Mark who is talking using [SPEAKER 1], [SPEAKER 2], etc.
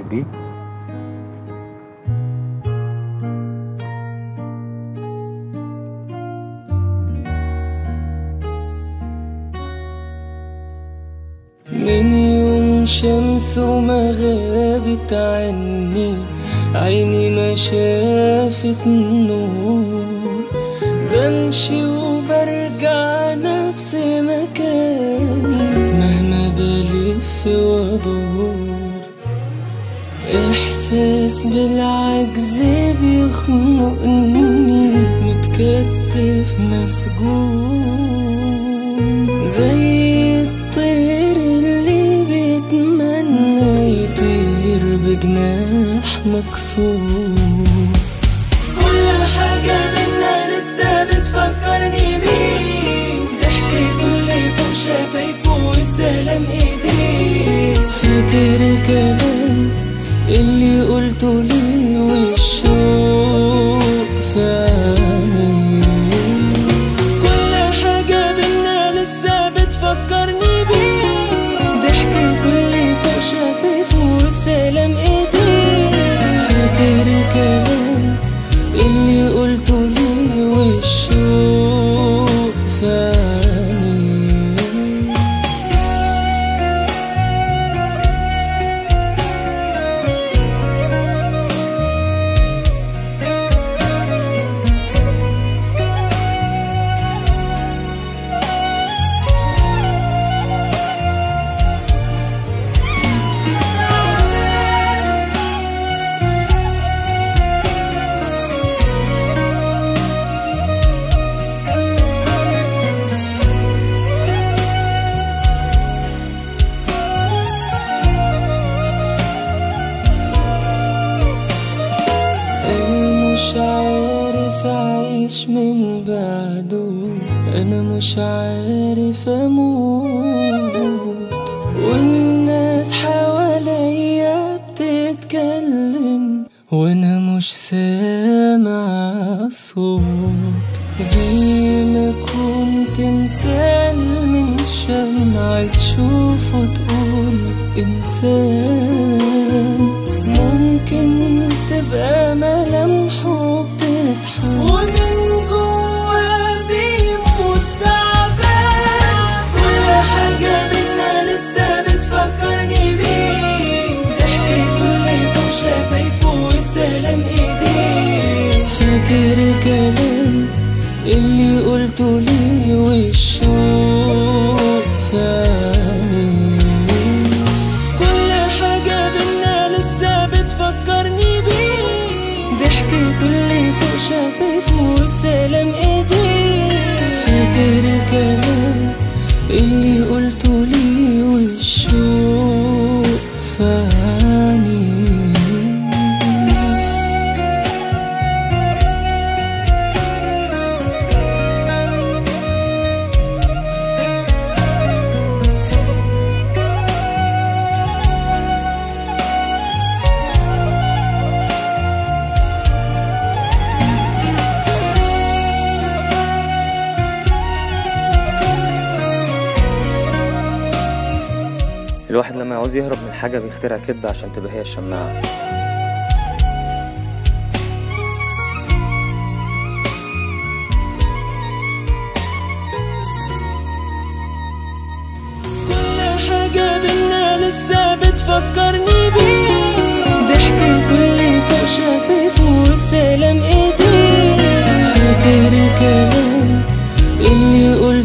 [SPEAKER 1] بتحبيه
[SPEAKER 2] من يوم شمس وما غابت عني عيني ما شافت نور بمشي وبرجع نفس مكاني مهما بلف وادور احساس بالعجز بيخنقني متكتف مسجون زي الطير اللي بيتمنى يطير بجناح مكسور كل حاجة منا لسه بتفكرني بيه ضحكته اللي فوق شفايفه وسلام ايديه فاكر الكلام اللي قلته لي والشوق في عينيه كل حاجة بينا لسه بتفكرني بيه ضحكته اللي فوق شفايفه وسلام ايديه فاكر الكلام اللي قلته لي والشوق في عينيه أنا مش عارف أعيش من بعده أنا مش عارف أموت والناس حواليا بتتكلم وأنا مش سامع صوت زي ما كنت مثال من شمعة تشوفه تقول إنسان ممكن تبقى ملامحه بتضحك ومن جوا بيموت تعبان كل حاجة بينا لسه بتفكرني بيه ضحكته اللي فوق شفايفه وسلام ايديه فاكر الكلام اللي قلته لي والشوق في عينيه كل حاجة بينا لسه بتفكرني بيه ضحكته اللي فوق شفايفه وسلام ايديه فاكر الكلام اللي قلته لي والشوق في عينيه
[SPEAKER 1] الواحد لما يعوز يهرب من حاجة بيخترع كدبة عشان تبقى هي الشماعة
[SPEAKER 2] كل حاجة بينا لسه بتفكرني بيه ضحكته اللي فوق شفايفه وسلام ايديه فاكر الكلام اللي قلته